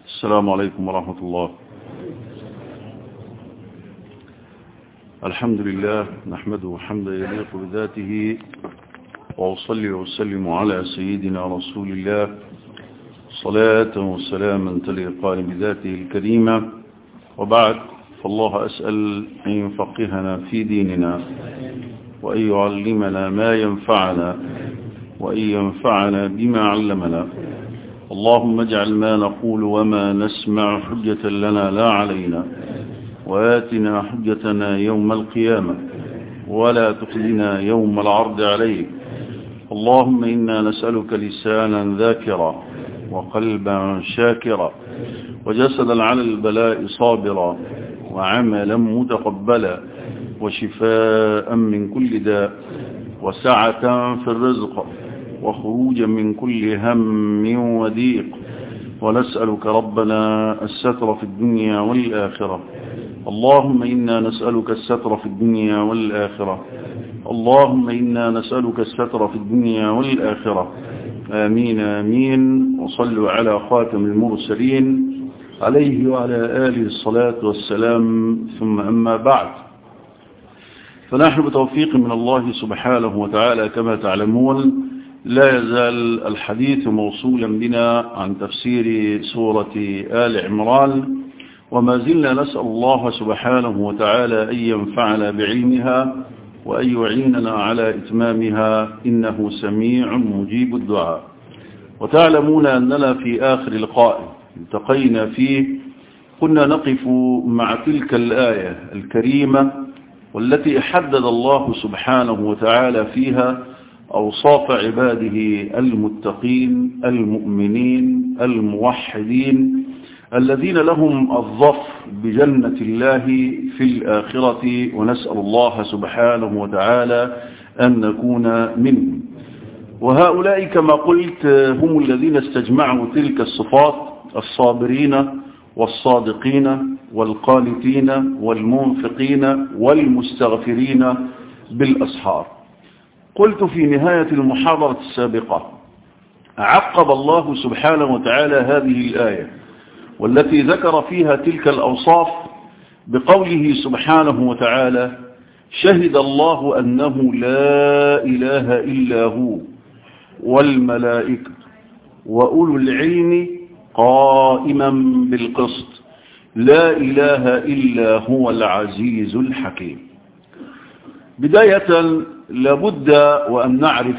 السلام عليكم ورحمة الله الحمد لله نحمده حمدا يليق بذاته وأصلي وأسلم على سيدنا رسول الله صلاة وسلاما تليقان بذاته الكريمة وبعد فالله أسأل أن يفقهنا في ديننا وأن يعلمنا ما ينفعنا وأن ينفعنا بما علمنا اللهم اجعل ما نقول وما نسمع حجة لنا لا علينا وآتنا حجتنا يوم القيامة ولا تخزنا يوم العرض عليك اللهم إنا نسألك لسانا ذاكرا وقلبا شاكرا وجسدا على البلاء صابرا وعملا متقبلا وشفاء من كل داء وسعة في الرزق وخروجا من كل هم وضيق ونسألك ربنا الستر في الدنيا والآخرة اللهم إنا نسألك الستر في الدنيا والآخرة اللهم إنا نسألك الستر في الدنيا والآخرة آمين آمين وصلوا على خاتم المرسلين عليه وعلى آله الصلاة والسلام ثم أما بعد فنحن بتوفيق من الله سبحانه وتعالى كما تعلمون لا يزال الحديث موصولا بنا عن تفسير سورة آل عمران وما زلنا نسأل الله سبحانه وتعالى أن ينفعنا بعلمها وأن يعيننا على إتمامها إنه سميع مجيب الدعاء وتعلمون أننا في آخر لقاء التقينا فيه كنا نقف مع تلك الآية الكريمة والتي حدد الله سبحانه وتعالى فيها أوصاف عباده المتقين المؤمنين الموحدين الذين لهم الظفر بجنة الله في الآخرة ونسأل الله سبحانه وتعالى أن نكون منهم وهؤلاء كما قلت هم الذين استجمعوا تلك الصفات الصابرين والصادقين والقانتين والمنفقين والمستغفرين بالأسحار قلت في نهاية المحاضرة السابقة عقب الله سبحانه وتعالى هذه الآية والتي ذكر فيها تلك الأوصاف بقوله سبحانه وتعالى شهد الله أنه لا إله إلا هو والملائكة وأولو العلم قائما بالقسط لا إله إلا هو العزيز الحكيم بداية لابد وأن نعرف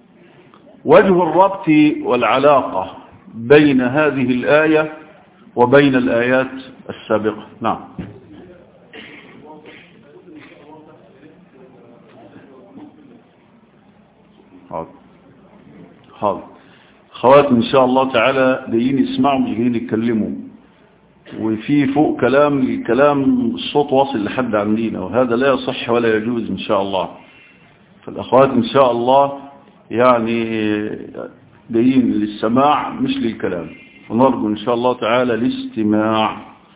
وجه الربط والعلاقة بين هذه الآية وبين الآيات السابقة نعم حاضر حاضر خوات إن شاء الله تعالى جايين يسمعوا مش جايين يتكلموا وفي فوق كلام الكلام الصوت واصل لحد عندنا وهذا لا يصح ولا يجوز إن شاء الله فالأخوات إن شاء الله يعني جايين للسماع مش للكلام ونرجو إن شاء الله تعالى الاستماع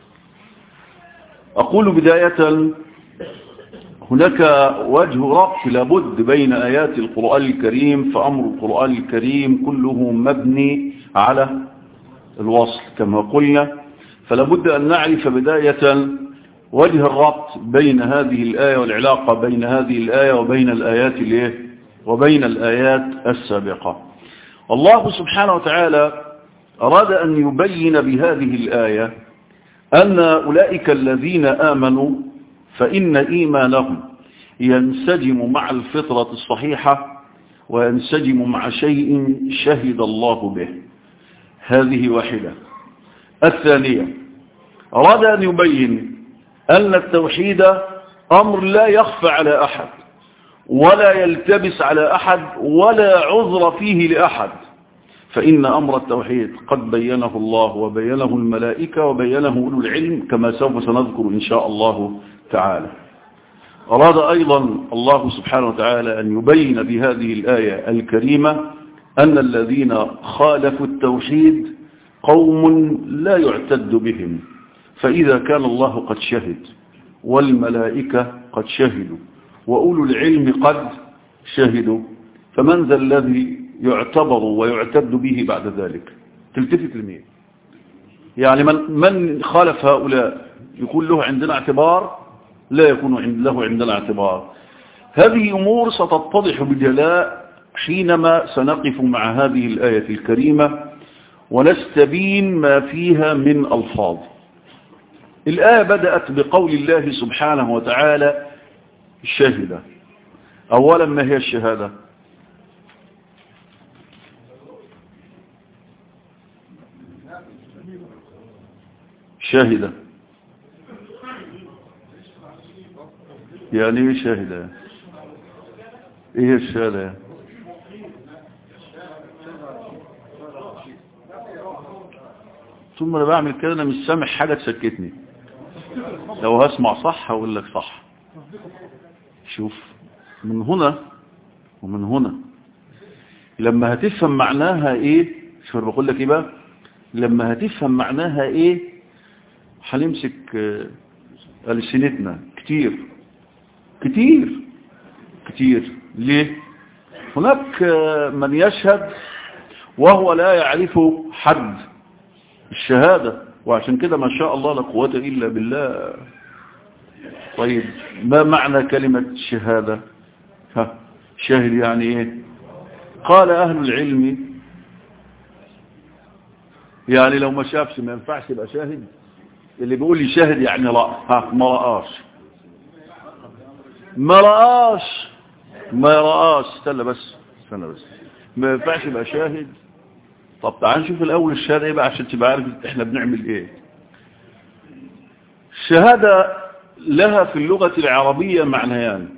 أقول بداية هناك وجه ربط لابد بين آيات القرآن الكريم فأمر القرآن الكريم كله مبني على الوصل كما قلنا فلابد أن نعرف بداية وجه الربط بين هذه الآية والعلاقة بين هذه الآية وبين الآيات الايه وبين الآيات السابقة الله سبحانه وتعالى أراد أن يبين بهذه الآية أن أولئك الذين آمنوا فإن إيمانهم ينسجم مع الفطرة الصحيحة وينسجم مع شيء شهد الله به هذه واحدة الثانية أراد أن يبين أن التوحيد أمر لا يخفى على أحد ولا يلتبس على أحد ولا عذر فيه لأحد فإن أمر التوحيد قد بينه الله وبينه الملائكة وبينه أولو العلم كما سوف سنذكر إن شاء الله تعالى أراد أيضا الله سبحانه وتعالى أن يبين بهذه الآية الكريمة أن الذين خالفوا التوحيد قوم لا يعتد بهم فإذا كان الله قد شهد والملائكة قد شهدوا وأولو العلم قد شهدوا فمن ذا الذي يعتبر ويعتد به بعد ذلك تلتفت لمين يعني من, من خالف هؤلاء يكون له عندنا اعتبار لا يكون له عندنا اعتبار هذه أمور ستتضح بجلاء حينما سنقف مع هذه الآية الكريمة ونستبين ما فيها من ألفاظ الآية بدأت بقول الله سبحانه وتعالى الشهدة أولا ما هي الشهادة شاهدة يعني ايه شاهدة ايه الشهادة ثم انا بعمل كده انا مش سامع حاجة تسكتني لو هسمع صح هقول لك صح شوف من هنا ومن هنا لما هتفهم معناها ايه شو بقول لك ايه بقى لما هتفهم معناها ايه هنمسك ألسنتنا كتير كتير كتير ليه هناك من يشهد وهو لا يعرف حد الشهادة وعشان كده ما شاء الله لا قوة إلا بالله طيب ما معنى كلمة شهادة ها شاهد يعني ايه قال أهل العلم يعني لو ما شافش ما ينفعش يبقى شاهد اللي بيقول لي شاهد يعني لا ها ما رآش ما رآش ما رآش استنى بس استنى بس ما ينفعش يبقى شاهد طب تعال نشوف الاول الشهاده ايه بقى عشان تبقى عارف احنا بنعمل ايه الشهاده لها في اللغه العربيه معنيان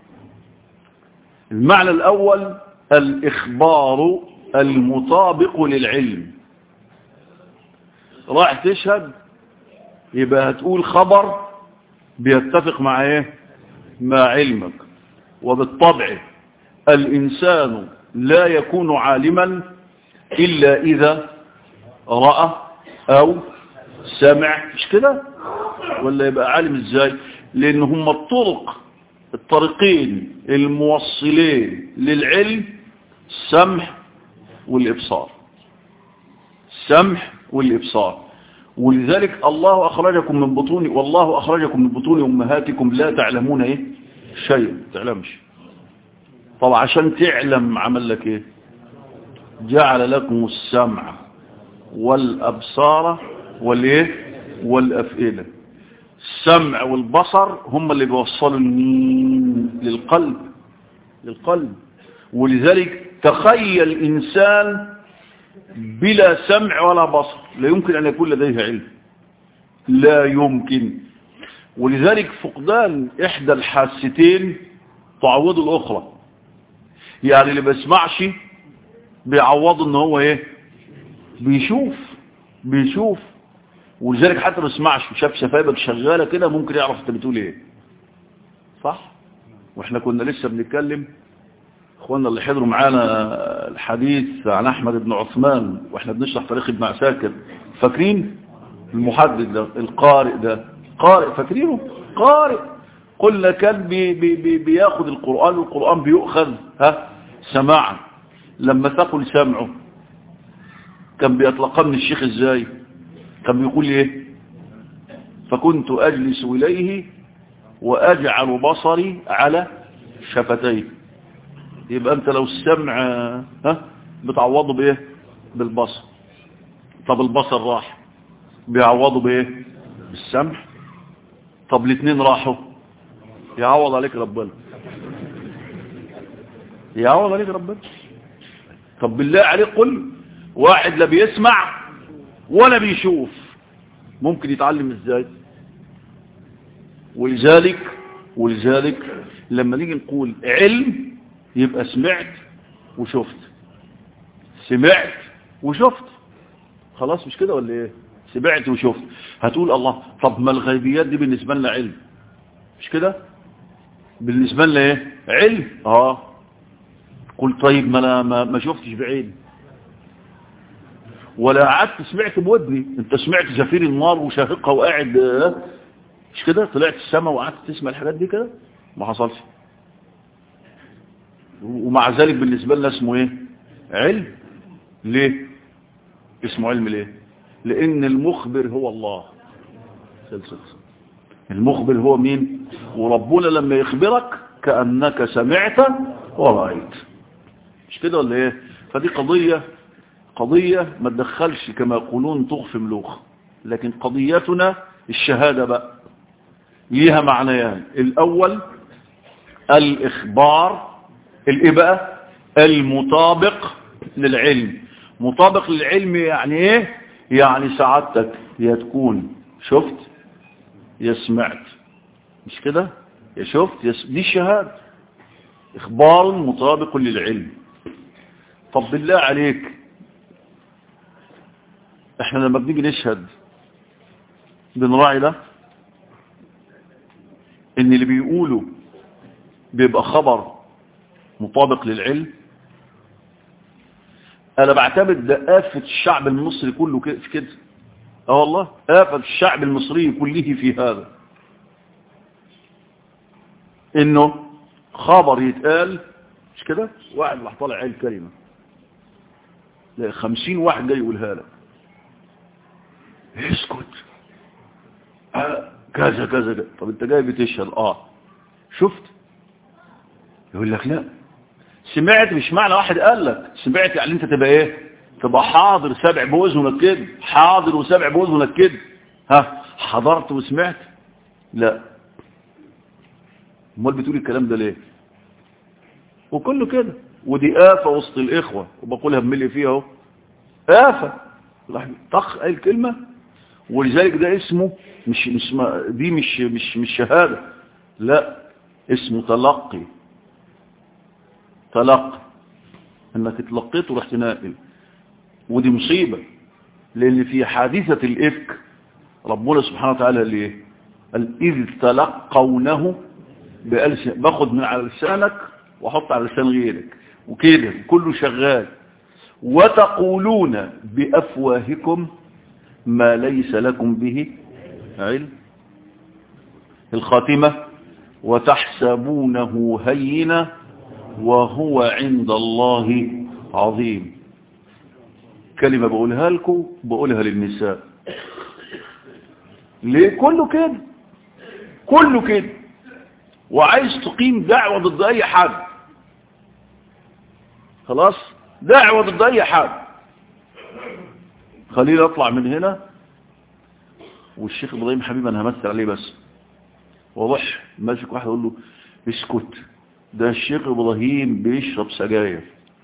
المعنى الاول الاخبار المطابق للعلم راح تشهد يبقى هتقول خبر بيتفق مع ايه مع علمك وبالطبع الانسان لا يكون عالما إلا إذا رأى أو سمع مش كده ولا يبقى عالم إزاي لأن هم الطرق الطريقين الموصلين للعلم السمع والإبصار السمع والإبصار ولذلك الله أخرجكم من بطون والله أخرجكم من بطون أمهاتكم لا تعلمون إيه شيء تعلمش طبعا عشان تعلم عمل لك إيه جعل لكم السمع والأبصار والإيه والأفئدة السمع والبصر هم اللي بيوصلوا المين للقلب للقلب ولذلك تخيل إنسان بلا سمع ولا بصر لا يمكن أن يكون لديه علم لا يمكن ولذلك فقدان إحدى الحاستين تعوض الأخرى يعني اللي بيسمعش بيعوض ان هو ايه بيشوف بيشوف ولذلك حتى ما يسمعش شاف شفايفك شغاله كده ممكن يعرف انت بتقول ايه صح واحنا كنا لسه بنتكلم اخواننا اللي حضروا معانا الحديث عن احمد بن عثمان واحنا بنشرح تاريخ ابن عساكر فاكرين المحدد ده القارئ ده قارئ فاكرينه قارئ قلنا كان بي بي بي بياخد القرآن والقرآن بيؤخذ ها سماعا لما ثقل سمعه كان بيطلقها من الشيخ ازاي كان بيقول ايه فكنت اجلس اليه واجعل بصري على شفتيه يبقى انت لو السمع ها بتعوضه بايه بالبصر طب البصر راح بيعوضه بايه بالسمع طب الاثنين راحوا يعوض عليك ربنا يعوض عليك ربنا طب بالله عليك قل واحد لا بيسمع ولا بيشوف ممكن يتعلم ازاي ولذلك ولذلك لما نيجي نقول علم يبقى سمعت وشفت سمعت وشفت خلاص مش كده ولا ايه سمعت وشفت هتقول الله طب ما الغيبيات دي بالنسبة لنا علم مش كده بالنسبة لنا ايه علم اه قلت طيب ما انا ما, ما شفتش بعيد ولا قعدت سمعت بودني انت سمعت زفير النار وشاهقها وقاعد اه مش كده طلعت السماء وقعدت تسمع الحاجات دي كده ما حصلش ومع ذلك بالنسبة لنا اسمه ايه علم ليه اسمه علم ليه لان المخبر هو الله خلصت المخبر هو مين وربنا لما يخبرك كأنك سمعت ورأيت مش كده ولا ايه فدي قضية قضية ما تدخلش كما يقولون طغف ملوخ لكن قضيتنا الشهادة بقى ليها معنيان الاول الاخبار الابقى المطابق للعلم مطابق للعلم يعني ايه يعني سعادتك يا تكون شفت يا سمعت مش كده يا شفت يا س... دي شهادة اخبار مطابق للعلم طب بالله عليك احنا لما بنيجي نشهد بنراعي ده ان اللي بيقوله بيبقى خبر مطابق للعلم انا بعتمد ده آفة الشعب المصري كله في كده اه والله آفة الشعب المصري كله في هذا انه خبر يتقال مش كده واحد راح طالع عيل كلمة لا خمسين واحد جاي يقولها لك اسكت آه كذا كذا كذا طب انت جاي بتشهد اه شفت يقول لك لا سمعت مش معنى واحد قال لك سمعت يعني انت تبقى ايه تبقى حاضر سبع بوزنك كده حاضر وسبع بوزنك كده ها حضرت وسمعت لا امال بتقول الكلام ده ليه وكله كده ودي آفة وسط الإخوة وبقولها بملي فيها اهو آفة طخ أي الكلمة ولذلك ده اسمه مش, مش دي مش مش مش شهادة لا اسمه تلقي تلقي انك اتلقيت ورحت ناقل ودي مصيبة لان في حادثة الافك ربنا سبحانه وتعالى ليه قال اذ تلقونه بألسن باخد من على لسانك واحط على لسان غيرك وكده كله شغال وتقولون بأفواهكم ما ليس لكم به علم الخاتمة وتحسبونه هينا وهو عند الله عظيم كلمة بقولها لكم بقولها للنساء ليه كله كده كله كده وعايز تقيم دعوة ضد اي حد خلاص دعوة ضد اي حد خليني اطلع من هنا والشيخ ابراهيم حبيب انا همثل عليه بس واضح ماسك واحد اقول له اسكت ده الشيخ ابراهيم بيشرب سجاير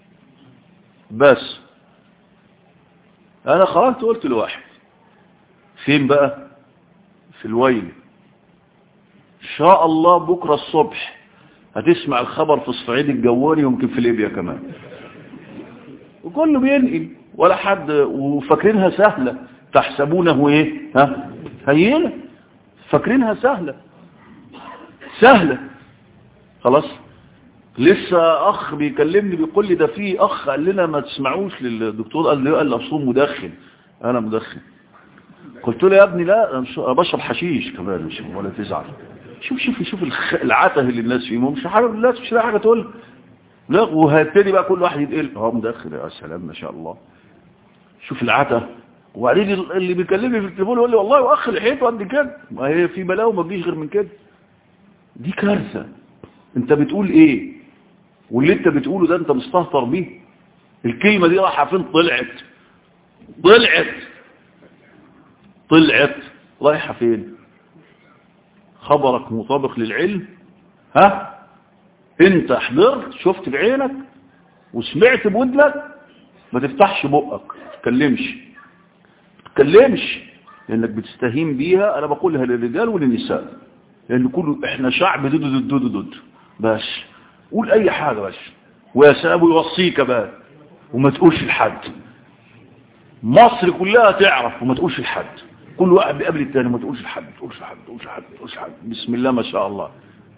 بس انا خرجت قلت لواحد فين بقى في الويل ان شاء الله بكرة الصبح هتسمع الخبر في الصعيد الجواني ويمكن في ليبيا كمان وكله بينقل ولا حد وفاكرينها سهلة تحسبونه ايه ها هينة فاكرينها سهلة سهلة خلاص لسه اخ بيكلمني بيقول لي ده في اخ قال لنا ما تسمعوش للدكتور قال لي قال اصله مدخن انا مدخن قلت له يا ابني لا انا بشرب حشيش كمان مش ولا تزعل شوف شوف شوف العته اللي الناس فيه مش حاجه الناس مش لاقي حاجه تقول لا وهبتدي بقى كل واحد يتقل اه مدخن يا سلام ما شاء الله شوف العته وبعدين اللي بيكلمني في التليفون يقول لي والله واخ لحيته قد كده ما هي في بلاوي ما تجيش غير من كده دي كارثه انت بتقول ايه واللي انت بتقوله ده انت مستهتر بيه الكلمه دي رايحه فين طلعت طلعت طلعت رايحه فين خبرك مطابق للعلم ها انت حضرت شفت بعينك وسمعت بودنك ما تفتحش بقك ما تتكلمش ما تتكلمش لانك بتستهين بيها انا بقولها للرجال وللنساء لان كله احنا شعب دود دود دود دود بس قول اي حاجة بس ويا سلام يوصيك بقى وما تقولش لحد مصر كلها تعرف وما تقولش لحد كل واحد بيقابل التاني ما تقولش لحد ما تقولش لحد ما تقولش لحد ما تقولش لحد بسم الله ما شاء الله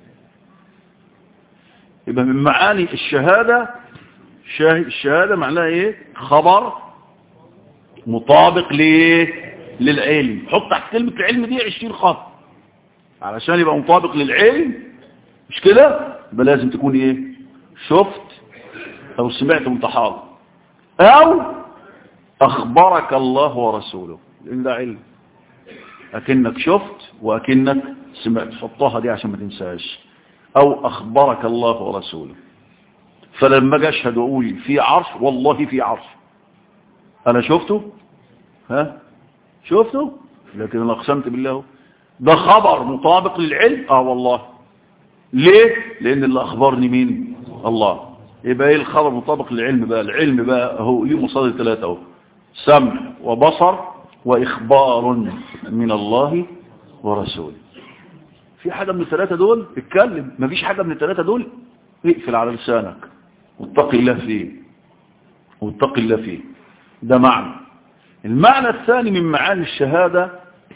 يبقى من معاني الشهادة الشهادة معناها ايه خبر مطابق ليه للعلم حط تحت كلمة العلم دي 20 خط علشان يبقى مطابق للعلم مش كده يبقى لازم تكون ايه شفت او سمعت وانت حاضر او اخبرك الله ورسوله لان ده علم اكنك شفت واكنك سمعت حطها دي عشان ما تنساش او اخبرك الله ورسوله فلما اجي اشهد واقول في عرش والله في عرش انا شفته ها شفته لكن انا اقسمت بالله ده خبر مطابق للعلم اه والله ليه لان اللي اخبرني مين الله يبقى ايه الخبر مطابق للعلم بقى العلم بقى هو ليه مصادر ثلاثه اهو سمع وبصر واخبار من الله ورسوله في حاجه من الثلاثه دول اتكلم مفيش حاجه من الثلاثه دول اقفل على لسانك واتقي الله فيه واتقي الله فيه ده معنى المعنى الثاني من معاني الشهادة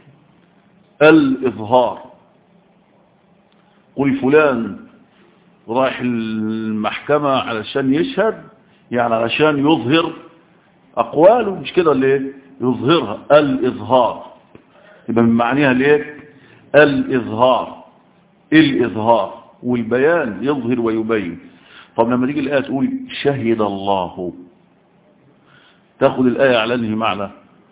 الإظهار قل فلان رايح المحكمة علشان يشهد يعني علشان يظهر أقواله مش كده ليه يظهرها الإظهار يبقى من معانيها ليه الإظهار الإظهار والبيان يظهر ويبين طب لما تيجي الآية تقول شهد الله تاخد الآية على انهي معنى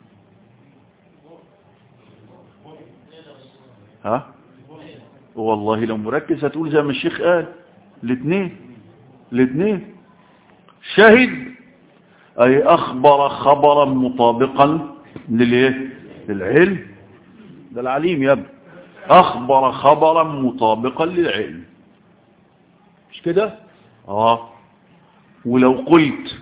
ها والله لو مركز هتقول زي ما الشيخ قال الاثنين الاثنين شهد اي اخبر خبرا مطابقا للايه للعلم ده العليم يا ابني اخبر خبرا مطابقا للعلم مش كده اه ولو قلت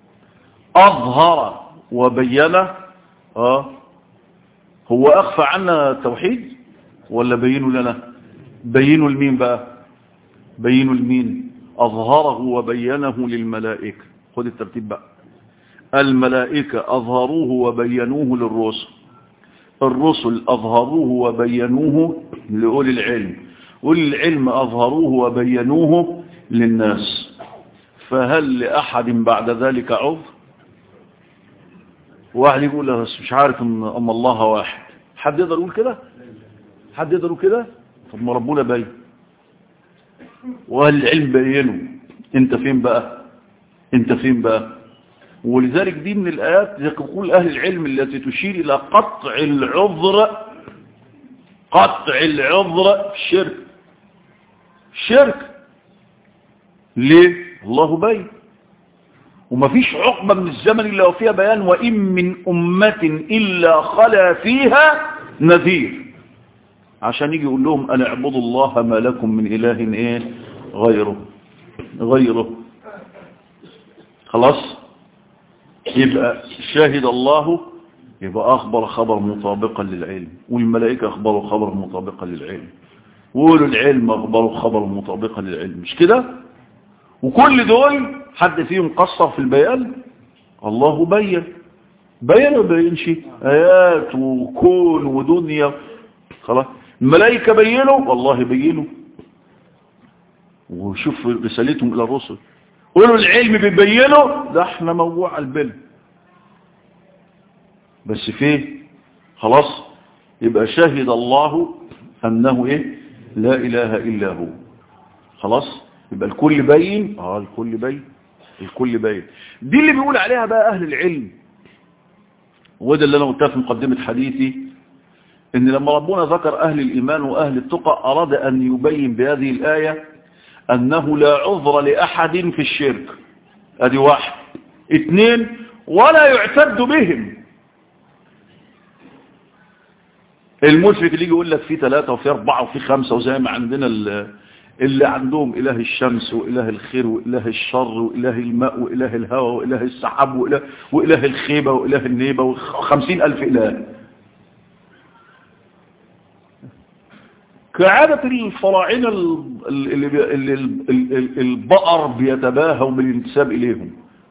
أظهر وبين آه هو أخفى عنا التوحيد ولا بينوا لنا بينوا لمين بقى بينوا لمين أظهره وبينه للملائكة خد الترتيب بقى الملائكة أظهروه وبينوه للرسل الرسل أظهروه وبينوه لأولي العلم أولي العلم أظهروه وبينوه للناس فهل لأحد بعد ذلك عذر واحد يقول له بس مش عارف ان اما الله واحد حد يقدر يقول كده حد يقدر يقول كده طب ما ربنا باين واهل العلم بينوا انت فين بقى انت فين بقى ولذلك دي من الايات يقول اهل العلم التي تشير الى قطع العذر قطع العذر في الشرك الشرك ليه الله باين ومفيش عقبة من الزمن إلا وفيها بيان وإن من أمة إلا خلا فيها نذير عشان يجي يقول لهم أنا اعبدوا الله ما لكم من إله إيه غيره غيره خلاص يبقى شاهد الله يبقى أخبر خبر مطابقا للعلم والملائكة أخبروا خبر مطابقا للعلم وقولوا العلم أخبروا خبر مطابقا للعلم مش كده وكل دول حد فيهم قصر في البيان الله بين بين وبينش آيات وكون ودنيا خلاص الملائكة بينوا والله بينوا وشوف رسالتهم إلى الرسل قولوا العلم بيبينوا ده احنا موضوع البل بس فيه خلاص يبقى شهد الله أنه إيه لا إله إلا هو خلاص يبقى الكل بين اه الكل بين الكل بين دي اللي بيقول عليها بقى أهل العلم وده اللي أنا قلتها في مقدمة حديثي ان لما ربنا ذكر أهل الإيمان وأهل التقى أراد أن يبين بهذه الآية أنه لا عذر لأحد في الشرك ادي واحد اثنين ولا يعتد بهم المشرك اللي يجي يقول لك في ثلاثة وفي أربعة وفي خمسة وزي ما عندنا اللي عندهم إله الشمس وإله الخير وإله الشر وإله الماء وإله الهواء وإله السحاب وإله, وإله الخيبة وإله النيبة وخمسين ألف إله كعادة الفراعنة اللي, اللي, اللي البقر بيتباهوا بالانتساب إليهم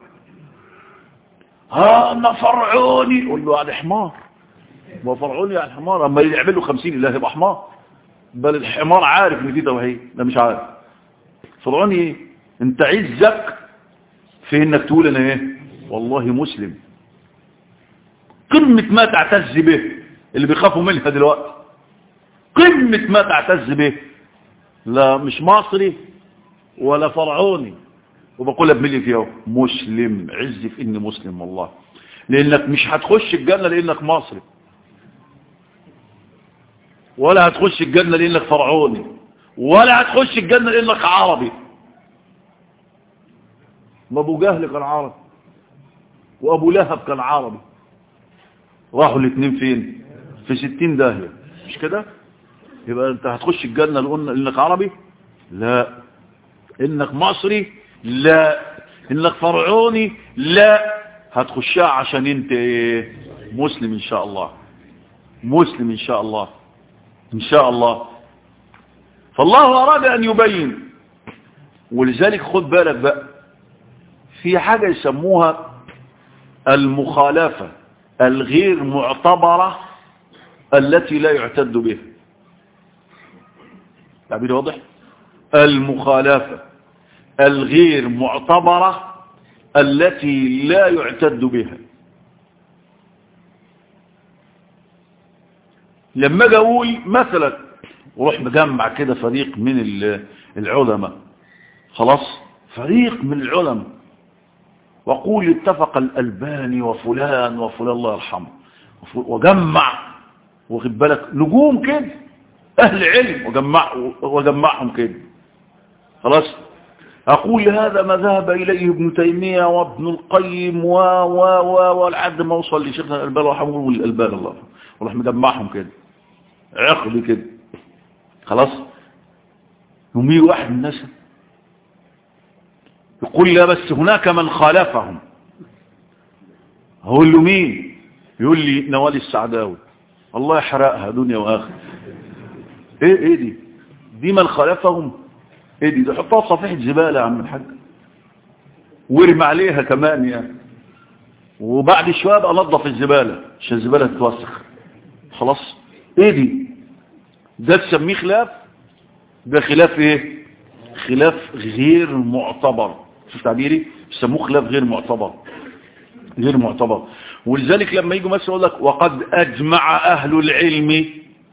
ها أنا فرعوني يقول له على حمار ما فرعوني على الحمار أما يعمل له خمسين إله يبقى حمار بل الحمار عارف ان دي توحيد ده مش عارف فرعوني ايه انت عزك في انك تقول انا ايه والله مسلم قمة ما تعتز به اللي بيخافوا منها دلوقتي قمة ما تعتز به لا مش مصري ولا فرعوني وبقولها بملي فيه مسلم عز في اني مسلم والله لانك مش هتخش الجنة لانك مصري ولا هتخش الجنة لانك فرعوني ولا هتخش الجنة لانك عربي ما ابو جهل كان عربي وابو لهب كان عربي راحوا الاثنين فين في ستين داهية مش كده يبقى انت هتخش الجنة لقلنا انك عربي لا انك مصري لا انك فرعوني لا هتخشها عشان انت ايه مسلم ان شاء الله مسلم ان شاء الله ان شاء الله فالله اراد ان يبين ولذلك خد بالك بقى في حاجة يسموها المخالفة الغير معتبرة التي لا يعتد بها تعبير واضح المخالفة الغير معتبرة التي لا يعتد بها لما اجي اقول مثلا وروح مجمع كده فريق من العلماء خلاص فريق من العلماء وقول اتفق الألباني وفلان وفلان الله يرحمه وجمع واخد بالك نجوم كده أهل علم وجمع وجمعهم كده خلاص أقول هذا ما ذهب إليه ابن تيمية وابن القيم و و و ولحد ما وصل لشيخنا الألباني رحمه الله والألبان الله وراح مجمعهم كده عقل كده خلاص يومي واحد من الناس يقول لا بس هناك من خالفهم هقول له مين يقول لي نوال السعداوي الله يحرقها دنيا واخره ايه ايه دي دي من خالفهم ايه دي ده حطها في صفيحه زباله يا عم الحاج وارمي عليها كمان يعني وبعد شويه ابقى انضف الزباله عشان الزباله تتوسخ خلاص ايه دي ده تسميه خلاف ده خلاف ايه خلاف غير معتبر شوف تعبيري بيسموه خلاف غير معتبر غير معتبر ولذلك لما يجوا مثلا يقول لك وقد اجمع اهل العلم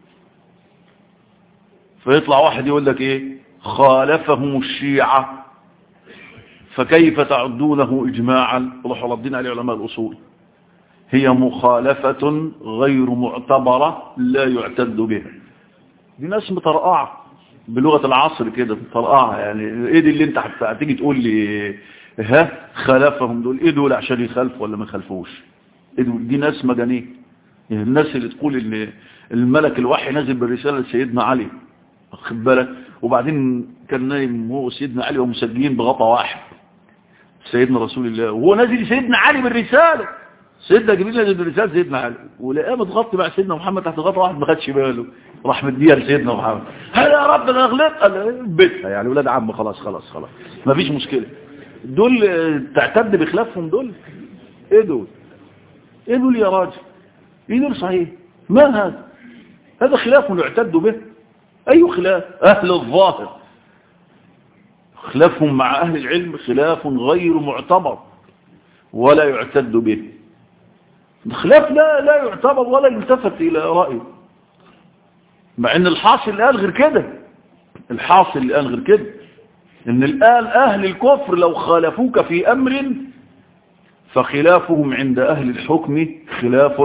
فيطلع واحد يقول لك ايه خالفهم الشيعة فكيف تعدونه اجماعا روحوا ردين عليه علماء الاصول هي مخالفة غير معتبرة لا يعتد بها دي ناس مترقعة بلغة العصر كده مترقعة يعني ايه دي اللي انت هتيجي تقول لي ها خالفهم دول ايه دول عشان يخالفوا ولا ما يخالفوش ايه دول دي ناس مجانين يعني الناس اللي تقول ان الملك الوحي نازل بالرسالة لسيدنا علي واخد بالك وبعدين كان نايم هو سيدنا علي ومسجلين بغطا واحد سيدنا رسول الله وهو نازل سيدنا علي بالرسالة سيدنا جبريل نازل بالرسالة سيدنا علي ولقاه متغطي مع سيدنا محمد تحت غطا واحد ما خدش باله راح مديها لسيدنا محمد هل يا رب انا غلطت قال بيتها يعني ولاد عم خلاص خلاص خلاص ما فيش مشكلة دول تعتد بخلافهم دول ايه دول ايه دول يا راجل ايه دول صحيح ما هذا هذا خلاف يعتد به اي خلاف اهل الظاهر خلافهم مع اهل العلم خلاف غير معتبر ولا يعتد به الخلاف لا لا يعتبر ولا يلتفت الى رأيه مع ان الحاصل الآن غير كده الحاصل الآن غير كده ان الآن اهل الكفر لو خالفوك في امر فخلافهم عند اهل الحكم خلاف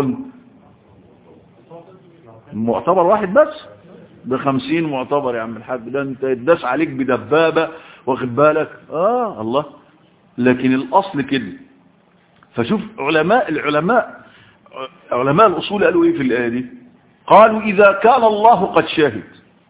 معتبر واحد بس بخمسين معتبر يا عم الحاج ده انت يداس عليك بدبابة واخد بالك اه الله لكن الاصل كده فشوف علماء العلماء علماء الاصول قالوا ايه في الايه دي قالوا اذا كان الله قد شهد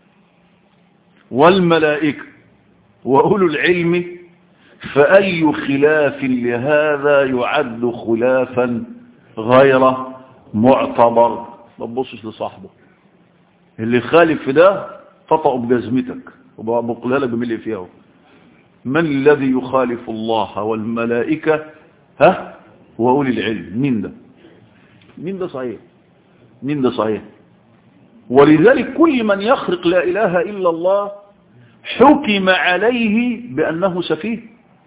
والملائكه واولو العلم فاي خلاف لهذا يعد خلافا غير معتبر ما تبصش لصاحبه اللي خالف في ده تطأ بجزمتك وبقولها لك بملء فيها من الذي يخالف الله والملائكة ها وأولي العلم مين ده مين ده صحيح مين ده صحيح ولذلك كل من يخرق لا إله إلا الله حكم عليه بأنه سفيه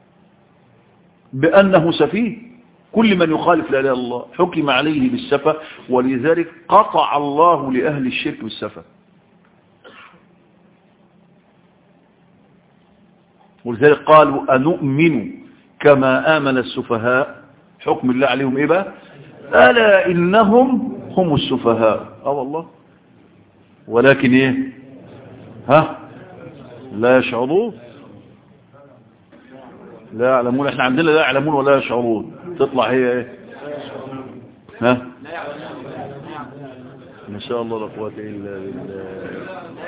بأنه سفيه كل من يخالف لا إله إلا الله حكم عليه بالسفة ولذلك قطع الله لأهل الشرك بالسفة ولذلك قالوا أنؤمن كما آمن السفهاء حكم الله عليهم إيه بقى ألا إنهم هم السفهاء اه والله ولكن ايه ها لا يشعرون لا يعلمون احنا عندنا لا يعلمون ولا يشعرون تطلع هي ايه ها ما شاء الله لا قوه الا بالله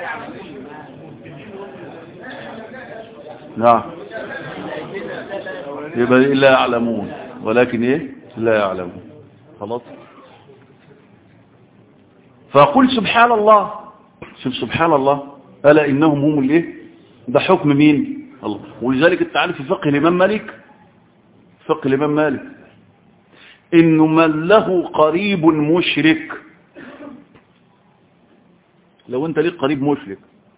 نعم يبقى لا يعلمون ولكن ايه لا يعلمون خلاص فقل سبحان الله شوف سبحان الله ألا إنهم هم الايه ده حكم مين الله ولذلك انت عارف في فقه الإمام مالك فقه الإمام مالك إنه من له قريب مشرك لو انت ليك قريب مشرك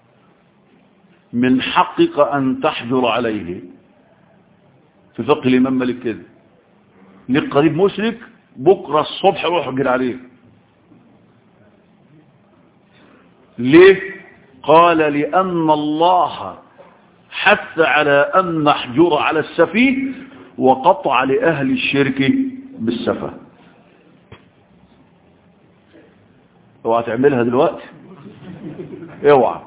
من حقك أن تحجر عليه في فقه الإمام مالك كده ليك قريب مشرك بكرة الصبح روح احجر عليه ليه قال لأن الله حث على أن نحجر على السفيه وقطع لأهل الشرك بالسفة اوعى تعملها دلوقتي اوعى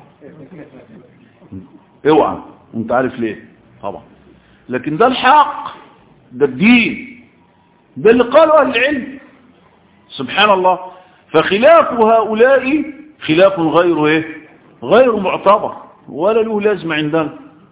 اوعى وانت عارف ليه طبعا لكن ده الحق ده الدين ده اللي قاله اهل العلم سبحان الله فخلاف هؤلاء خلاف غير ايه غير معتبر ولا له لازمه عندنا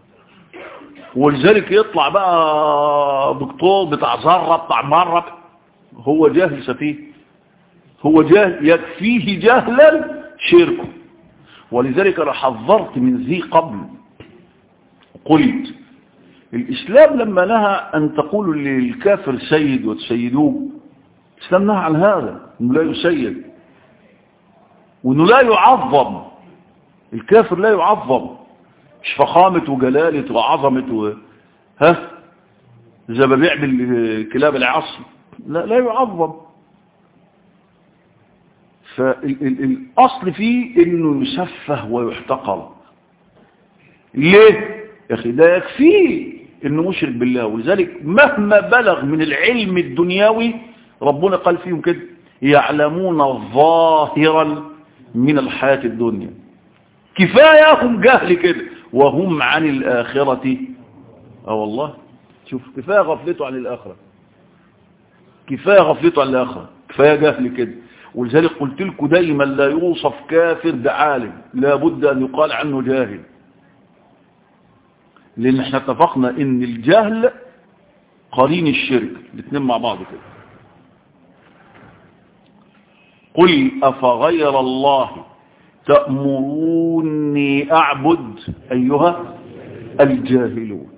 ولذلك يطلع بقى دكتور بتاع ذره بتاع مره هو جاهل سفيه هو جاهل يكفيه جهلا شركه ولذلك انا حذرت من ذي قبل قلت الإسلام لما نهى أن تقولوا للكافر سيد وتسيدوه الإسلام نهى عن هذا أنه لا يسيد وأنه لا يعظم الكافر لا يعظم مش فخامة وجلالة وعظمة و... ها زي ما بيعمل كلاب العصر لا لا يعظم فالأصل فيه أنه يسفه ويحتقر ليه يا أخي ده يكفيه أنه مشرك بالله ولذلك مهما بلغ من العلم الدنيوي ربنا قال فيهم كده يعلمون ظاهرا من الحياة الدنيا كفاية جهل كده وهم عن الآخرة اه والله شوف كفاية غفلته عن الآخرة كفاية غفلته عن الآخرة كفاية جهل كده ولذلك قلت لكم دايما لا يوصف كافر بعالم لابد أن يقال عنه جاهل لأن احنا اتفقنا ان الجهل قرين الشرك الاثنين مع بعض كده قل أفغير الله تأمروني أعبد أيها الجاهلون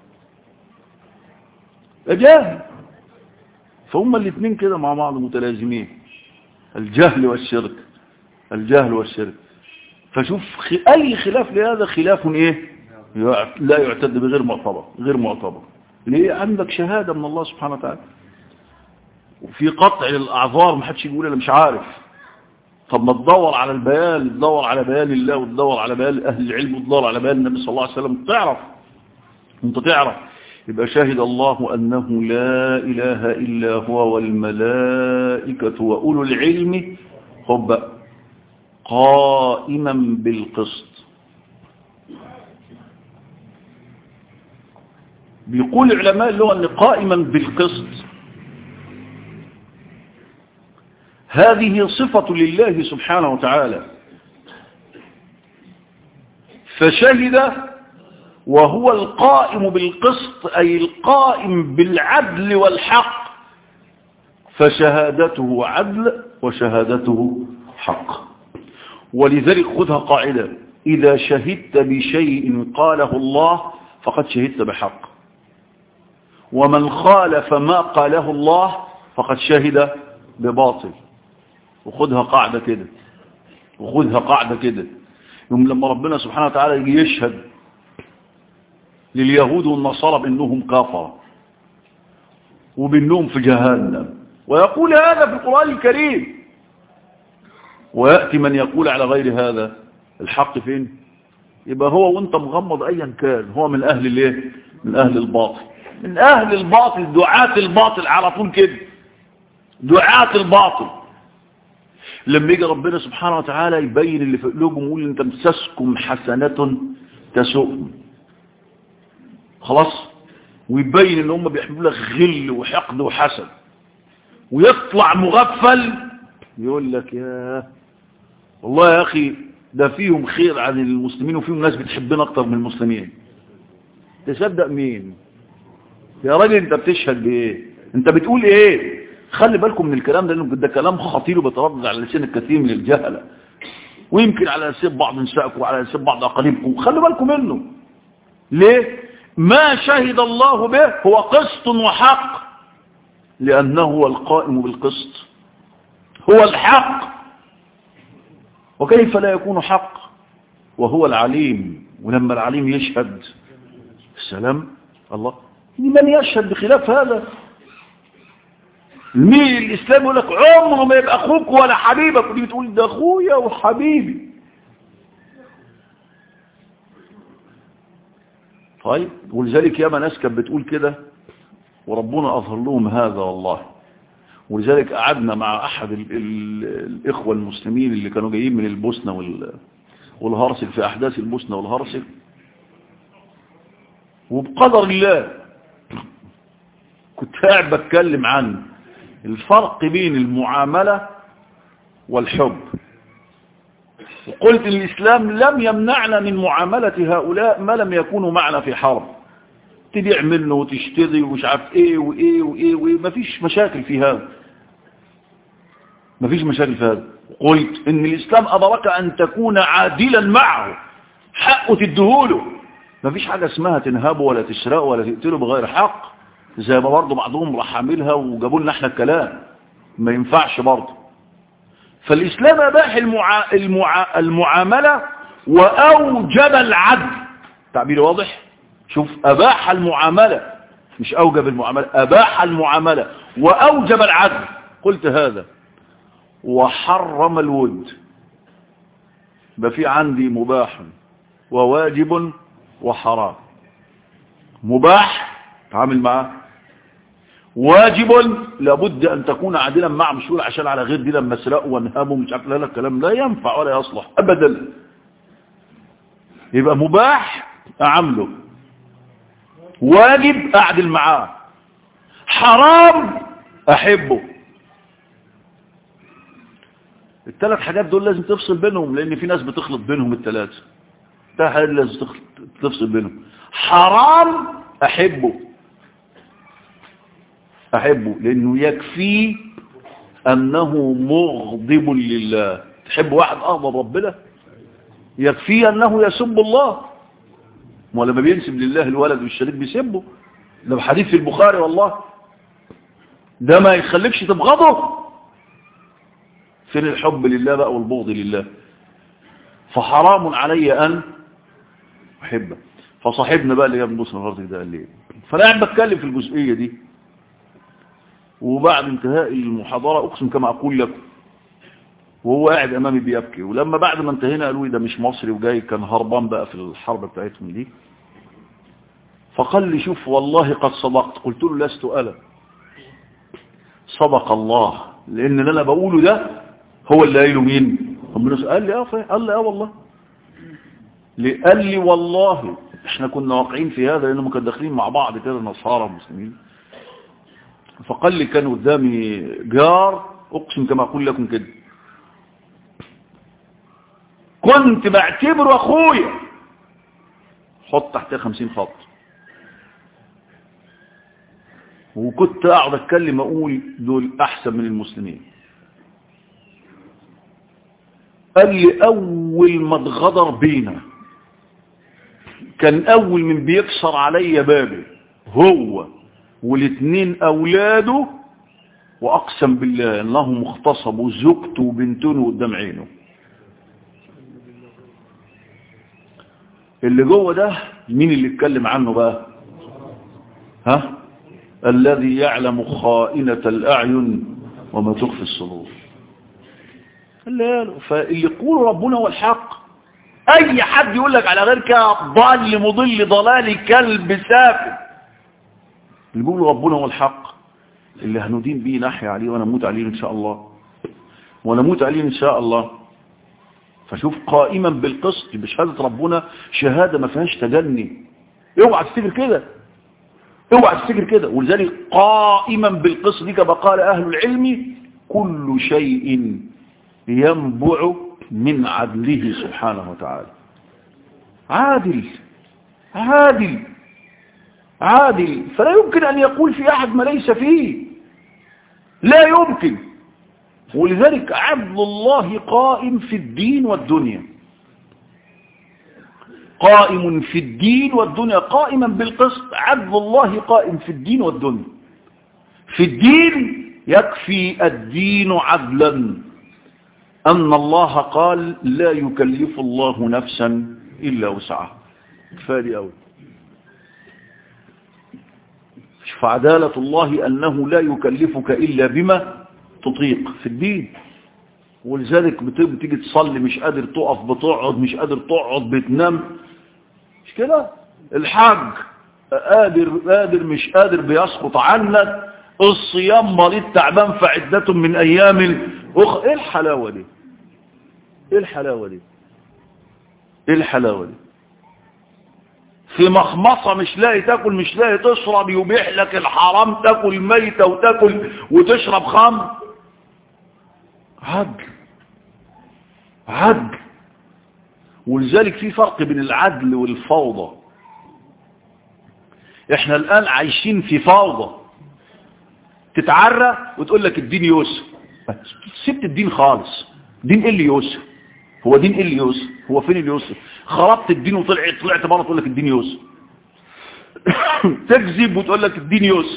جاهل فهم الاثنين كده مع بعض متلازمين الجهل والشرك الجهل والشرك فشوف أي خلاف لهذا خلاف إيه لا يعتد بغير معتبر غير معتبر ليه عندك شهادة من الله سبحانه وتعالى وفي قطع للأعذار ما حدش يقول أنا مش عارف طب ما تدور على البيان تدور على بيان الله وتدور على بيان أهل العلم وتدور على بيان النبي صلى الله عليه وسلم تعرف انت تعرف يبقى شهد الله أنه لا إله إلا هو والملائكة وأولو العلم خب قائما بالقسط بيقول علماء اللغة أن قائما بالقسط هذه صفة لله سبحانه وتعالى فشهد وهو القائم بالقسط أي القائم بالعدل والحق فشهادته عدل وشهادته حق ولذلك خذها قاعدة إذا شهدت بشيء قاله الله فقد شهدت بحق ومن خالف ما قاله الله فقد شهد بباطل وخذها قاعدة كده وخذها قاعدة كده يوم لما ربنا سبحانه وتعالى يجي يشهد لليهود والنصارى بأنهم كافرة وبأنهم في جهنم ويقول هذا في القرآن الكريم ويأتي من يقول على غير هذا الحق فين يبقى هو وانت مغمض ايا كان هو من اهل الايه من اهل الباطل من اهل الباطل دعاة الباطل على طول كده دعاة الباطل لما يجي ربنا سبحانه وتعالى يبين اللي في قلوبهم ويقول ان تمسسكم حسنة تسؤهم خلاص ويبين ان هم بيحبوا لك غل وحقد وحسد ويطلع مغفل يقول لك يا والله يا اخي ده فيهم خير عن المسلمين وفيهم ناس بتحبنا اكتر من المسلمين تصدق مين يا راجل انت بتشهد بايه انت بتقول ايه خلي بالكم من الكلام ده لانه ده كلام خطير وبيتردد على لسان الكثير من الجهله ويمكن على لسان بعض نسائكم وعلى لسان بعض اقاربكم خلي بالكم منه ليه ما شهد الله به هو قسط وحق لانه هو القائم بالقسط هو الحق وكيف لا يكون حق وهو العليم ولما العليم يشهد السلام الله من يشهد بخلاف هذا مين الإسلام يقول لك عمره ما يبقى أخوك ولا حبيبك ودي بتقول ده أخويا وحبيبي طيب ولذلك ياما ناس كانت بتقول كده وربنا أظهر لهم هذا والله ولذلك قعدنا مع أحد ال ال الإخوة المسلمين اللي كانوا جايين من البوسنة وال والهرسل في أحداث البوسنة والهرسل وبقدر الله كنت قاعد بتكلم عن الفرق بين المعاملة والحب وقلت ان الإسلام لم يمنعنا من معاملة هؤلاء ما لم يكونوا معنا في حرب تبيع منه وتشتري ومش عارف ايه وايه وايه وايه مفيش مشاكل في هذا مفيش مشاكل في هذا قلت ان الإسلام أمرك أن تكون عادلا معه حقه تدهوله مفيش حاجة اسمها تنهبه ولا تسرقه ولا تقتله بغير حق زي ما برضه بعضهم راح عاملها وجابوا لنا احنا الكلام ما ينفعش برضه فالإسلام أباح المعا... المعا... المعاملة وأوجب العدل تعبير واضح شوف أباح المعاملة مش أوجب المعاملة أباح المعاملة وأوجب العدل قلت هذا وحرم الود ما في عندي مباح وواجب وحرام مباح تعامل معاه واجب لابد ان تكون عادلا مع مسؤول عشان على غير دي لما اسرقه وانهبه مش عارف لا لا الكلام لا ينفع ولا يصلح ابدا يبقى مباح اعمله واجب اعدل معاه حرام احبه الثلاث حاجات دول لازم تفصل بينهم لان في ناس بتخلط بينهم الثلاثه ده حاجات لازم تفصل بينهم حرام احبه أحبه لأنه يكفي أنه مغضب لله تحب واحد أغضب ربنا يكفي أنه يسب الله ولما بينسب لله الولد والشريك بيسبه ده بحديث في البخاري والله ده ما يخليكش تبغضه فين الحب لله بقى والبغض لله فحرام علي أن أحبه فصاحبنا بقى اللي جاب بوس النهارده ده قال لي فانا قاعد بتكلم في الجزئيه دي وبعد انتهاء المحاضرة أقسم كما أقول لكم وهو قاعد أمامي بيبكي ولما بعد ما انتهينا قالوا لي ده مش مصري وجاي كان هربان بقى في الحرب بتاعتهم دي فقال لي شوف والله قد صدقت قلت له لست أنا صدق الله لأن اللي أنا بقوله ده هو اللي قايله مين ربنا قال لي اه قال لي اه والله قال لي والله احنا كنا واقعين في هذا لأنهم كانوا داخلين مع بعض كده نصارى مسلمين فقال لي كان قدامي جار اقسم كما اقول لكم كده كنت بعتبره اخويا حط تحتها خمسين خط وكنت اقعد اتكلم اقول دول احسن من المسلمين قال لي اول ما اتغدر بينا كان اول من بيكسر عليا بابي هو والاثنين اولاده واقسم بالله انهم اغتصبوا زوجته وبنتونه قدام عينه اللي جوه ده مين اللي اتكلم عنه بقى ها الذي يعلم خائنة الاعين وما تخفي الصدور اللي فاللي يقول ربنا هو الحق اي حد يقول لك على غير كده ضال مضل ضلال كلب سافل اللي بيقول ربنا هو الحق اللي هندين بيه نحيا عليه ونموت عليه ان شاء الله ونموت عليه إن شاء الله فشوف قائما بالقسط بشهادة ربنا شهادة ما فيهاش تجني اوعى تفتكر كده اوعى تفتكر كده ولذلك قائما بالقسط دي كما قال أهل العلم كل شيء ينبع من عدله سبحانه وتعالى عادل عادل عادل فلا يمكن أن يقول في أحد ما ليس فيه لا يمكن ولذلك عدل الله قائم في الدين والدنيا قائم في الدين والدنيا قائما بالقسط عدل الله قائم في الدين والدنيا في الدين يكفي الدين عدلا أن الله قال لا يكلف الله نفسا إلا وسعها كفاية أوي فعدالة الله أنه لا يكلفك إلا بما تطيق في الدين ولذلك بتيجي تصلي مش قادر تقف بتقعد مش قادر تقعد بتنام مش كده الحاج قادر قادر مش قادر بيسقط عنك الصيام مريض تعبان فعدة من أيام أخ إيه الحلاوة دي إيه الحلاوة دي إيه الحلاوة دي في مخمصة مش لاقي تاكل مش لاقي تشرب يبيح لك الحرام تاكل ميتة وتاكل وتشرب خمر عدل عدل ولذلك في فرق بين العدل والفوضى احنا الان عايشين في فوضى تتعرى وتقول لك الدين يوسف سبت الدين خالص دين ايه اللي يوسف هو دين ايه اللي يوسف هو فين اللي يوسف خربت الدين وطلعت طلعت بره تقول لك الدين يوسف تكذب وتقول لك الدين يوسف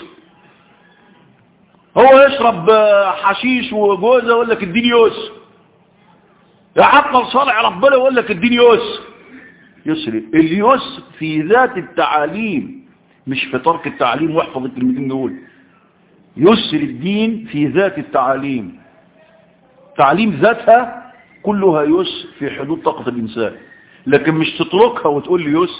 هو يشرب حشيش وجوزه يقول لك الدين يوسف يعطل صالح ربنا يقول لك الدين يوسف يسري اليسر في ذات التعاليم مش في ترك التعليم واحفظ الكلمتين دول يسر الدين في ذات التعاليم تعليم ذاتها كلها يسر في حدود طاقة الإنسان لكن مش تتركها وتقول لي يسر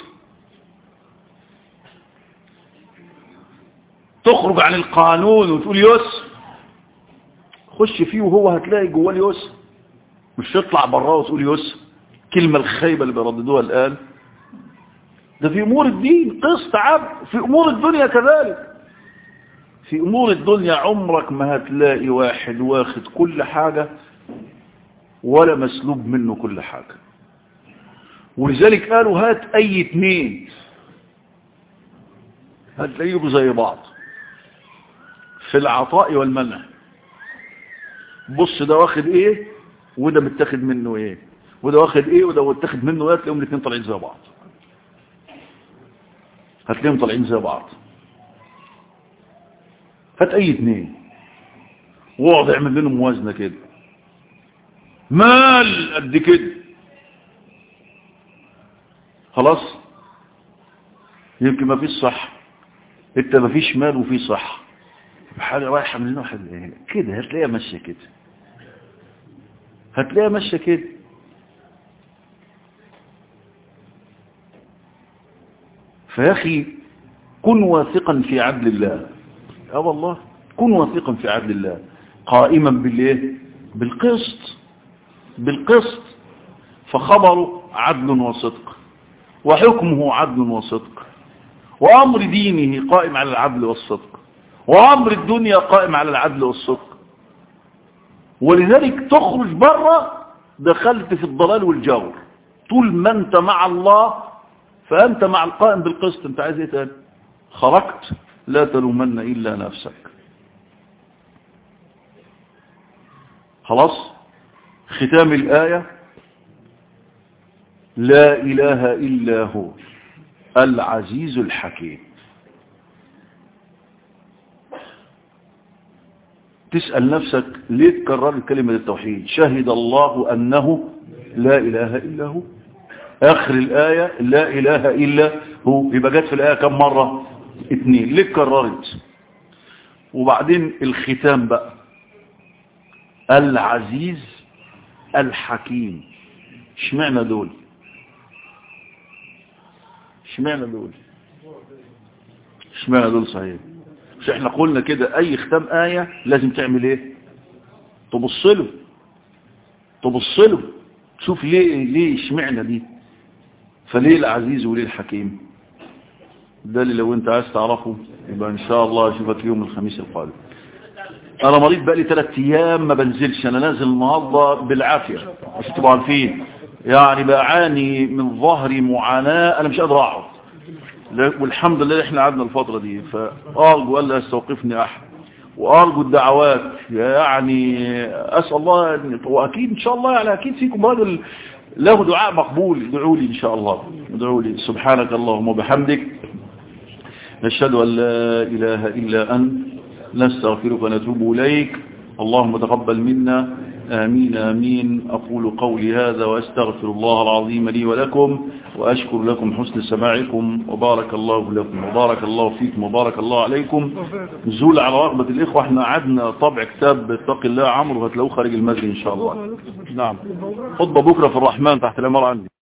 تخرج عن القانون وتقول يسر خش فيه وهو هتلاقي جواه اليسر مش تطلع براه وتقول يسر كلمة الخيبة اللي بيرددوها الآن ده في أمور الدين قسط عبد في أمور الدنيا كذلك في أمور الدنيا عمرك ما هتلاقي واحد واخد كل حاجة ولا مسلوب منه كل حاجة ولذلك قالوا هات أي اتنين هتلاقيهم زي بعض في العطاء والمنع بص ده واخد ايه وده متاخد منه ايه وده واخد ايه وده متاخد منه ايه تلاقيهم الاثنين طالعين زي بعض هتلاقيهم طالعين زي بعض هات اي اتنين واقعد اعمل لهم موازنه كده مال قد كده خلاص يمكن ما فيش صح انت ما فيش مال وفي صح حاجه رايحه من واحد كده هتلاقيها ماشيه كده هتلاقيها ماشيه كده فيا اخي كن واثقا في عدل الله اه والله كن واثقا في عدل الله قائما بالايه بالقسط بالقسط فخبره عدل وصدق وحكمه عدل وصدق وامر دينه قائم على العدل والصدق وامر الدنيا قائم على العدل والصدق ولذلك تخرج بره دخلت في الضلال والجور طول ما انت مع الله فانت مع القائم بالقسط انت عايز ايه تاني خرجت لا تلومن الا نفسك خلاص ختام الآية لا إله إلا هو العزيز الحكيم تسأل نفسك ليه تكرر كلمة التوحيد شهد الله أنه لا إله إلا هو آخر الآية لا إله إلا هو يبقى جت في الآية كم مرة اتنين ليه كررت وبعدين الختام بقى العزيز الحكيم اشمعنى دول اشمعنى دول اشمعنى دول صحيح مش احنا قلنا كده اي ختام آية لازم تعمل ايه تبص له تبص له شوف ليه ليه اشمعنى دي فليه العزيز وليه الحكيم ده اللي لو انت عايز تعرفه يبقى ان شاء الله اشوفك يوم الخميس القادم انا مريض بقالي ثلاث ايام ما بنزلش انا نازل النهارده بالعافيه مش تبقوا عارفين يعني بعاني من ظهري معاناه انا مش قادر اقعد والحمد لله احنا قعدنا الفتره دي فارجو الا يستوقفني احد وارجو الدعوات يعني اسال الله واكيد ان شاء الله يعني اكيد فيكم راجل له دعاء مقبول ادعوا لي ان شاء الله ادعوا لي سبحانك اللهم وبحمدك نشهد ان لا اله الا انت نستغفرك ونتوب إليك اللهم تقبل منا آمين آمين أقول قولي هذا وأستغفر الله العظيم لي ولكم وأشكر لكم حسن سماعكم وبارك الله لكم وبارك الله فيكم وبارك الله عليكم نزول على رغبة الإخوة احنا عدنا طبع كتاب اتق الله عمرو هتلاقوه خارج المسجد إن شاء الله نعم خطبة بكرة في الرحمن تحت الأمر عندي